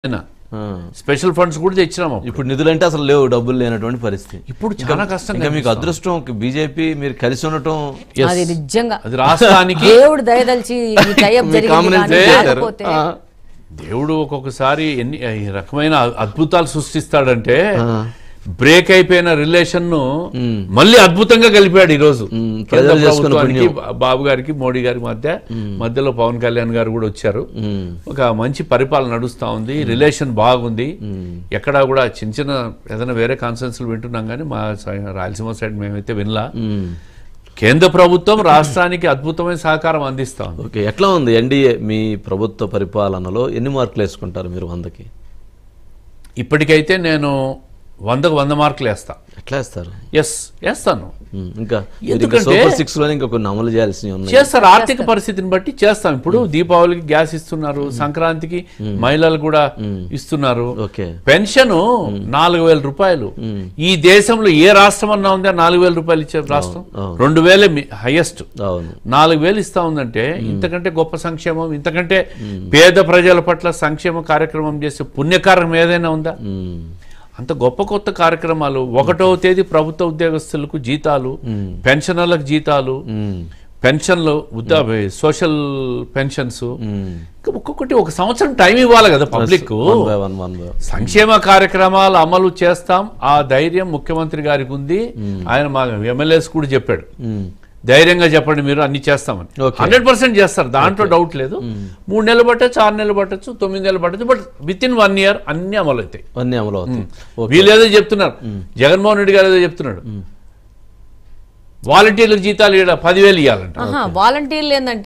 అయినా ఆ. Special funds కూడా తెచ్చినాము ఇప్పుడు నిధులంటే అసలు లేవు డబ్బులు లేనటువంటి పరిస్థితి ఇప్పుడు చాలా కష్టంగా ఇంకా మీకు అదృష్టం బీజేపీ మీరు కలిసి ఉండటం Yes. అది నిజంగా అది రాష్ట్రానికి దేవుడు దయదలిచి ఈ టైప్ మీ జరిగింది కామన్ కానీ చేశారు. లేకపోతే ఆ. దేవుడు ఒక్కొక్కసారి ఎన్ని ఈ రకమైన అద్భుతాలు సృష్టిస్తాడంటే ఆ. బ్రేక్ అయిపోయిన రిలేషన్ ను మళ్ళీ అద్భుతంగా కలిపాడు ఈ రోజు మ్, కేంద్ర ప్రజలు చేసుకున్న ప్రభుత్వానికి బాబు గారికి మోడీ గారి మధ్య మధ్యలో పవన్ కళ్యాణ్ గారు కూడా వచ్చారు ఉమ్. ఒక మంచి పరిపాలన నడుస్తా ఉంది రిలేషన్ బాగుంది ఎక్కడా కూడా చిన్న చిన్న ఏదైనా వేరే కాన్సెన్స్లు వింటున్నాం కానీ మా సై- రాయలసీమ సైడ్ మేమైతే వినలా ఉమ్. కేంద్ర ప్రభుత్వం రాష్ట్రానికి అద్భుతమైన సహకారం అందిస్తా ఉంది ఓకే ఎట్లా ఉంది ఎన్డీఏ మీ ప్రభుత్వ పరిపాలనలో ఎన్ని మార్కులు వేసుకుంటారు మీరు వందకి ఇప్పటికైతే నేను వందకు వంద మార్కులు వేస్తా ఎట్లా వేస్తారు ఎస్ వేస్తాను ఉమ్, ఇంకా మీరు ఇంకా ఎందుకంటే- సూపర్ సిక్స్ లోనే ఇంకా కొన్ని అమలు చేయాల్సినవి ఉన్నాయి చేస్తారు ఆర్థిక పరిస్థితిని బట్టి చేస్తాం ఇప్పుడు దీపావళికి గ్యాస్ ఇస్తున్నారు సంక్రాంతికి మహిళలు కూడా ఇస్తున్నారు ఓకే పెన్షన్ నాలుగు వేల రూపాయలు ఈ దేశంలో ఏ రాష్ట్రం అన్నా ఉందా నాలుగు వేల రూపాయలు ఇచ్చే రాష్ట్రం అవును. రెండు వేలే హైయెస్ట్ అవును నాలుగు వేలు ఇస్తా ఉందంటే ఇంతకంటే గొప్ప సంక్షేమం ఇంతకంటే పేద ప్రజల పట్ల సంక్షేమ కార్యక్రమం చేసే పుణ్యకార్యం ఏదైనా ఉందా ఉమ్. అంత గొప్ప కొత్త కార్యక్రమాలు ఒకటవ తేదీ ప్రభుత్వ ఉద్యోగస్తులకు జీతాలు పెన్షనర్లకు జీతాలు ఉమ్. పెన్షన్లు వృద్ధా సోషల్ పెన్షన్స్ ఉమ్. ఇంకా ఒక్కొక్కటి ఒక సంవత్సరం టైం ఇవ్వాలి కదా public one by one one by సంక్షేమ కార్యక్రమాలు అమలు చేస్తాం ఆ ధైర్యం ముఖ్యమంత్రి గారికి ఉంది ఆయన మా ఎమ్మెల్యేస్ కూడా చెప్పాడు ఉమ్. ధైర్యంగా చెప్పండి మీరు అన్ని చేస్తామని Okay. హండ్రెడ్ పర్సెంట్ చేస్తారు దాంట్లో డౌట్ లేదు మూడు నెలలు పట్టచ్చు ఆరు నెలలు పట్టచ్చు తొమ్మిది నెలలు పట్టచ్చు but within one year అన్ని అమలు అవుతాయి అన్ని అమలు అవుతాయి ఓకే వీళ్ళు ఏదో చెప్తున్నారు జగన్మోహన్ రెడ్డి గారు ఏదో చెప్తున్నాడు వాలంటీర్లకు జీతాలు ఇవ్వడం పదివేలు ఇవ్వాలంట ఆహా వాలంటీర్లు ఏంటంటే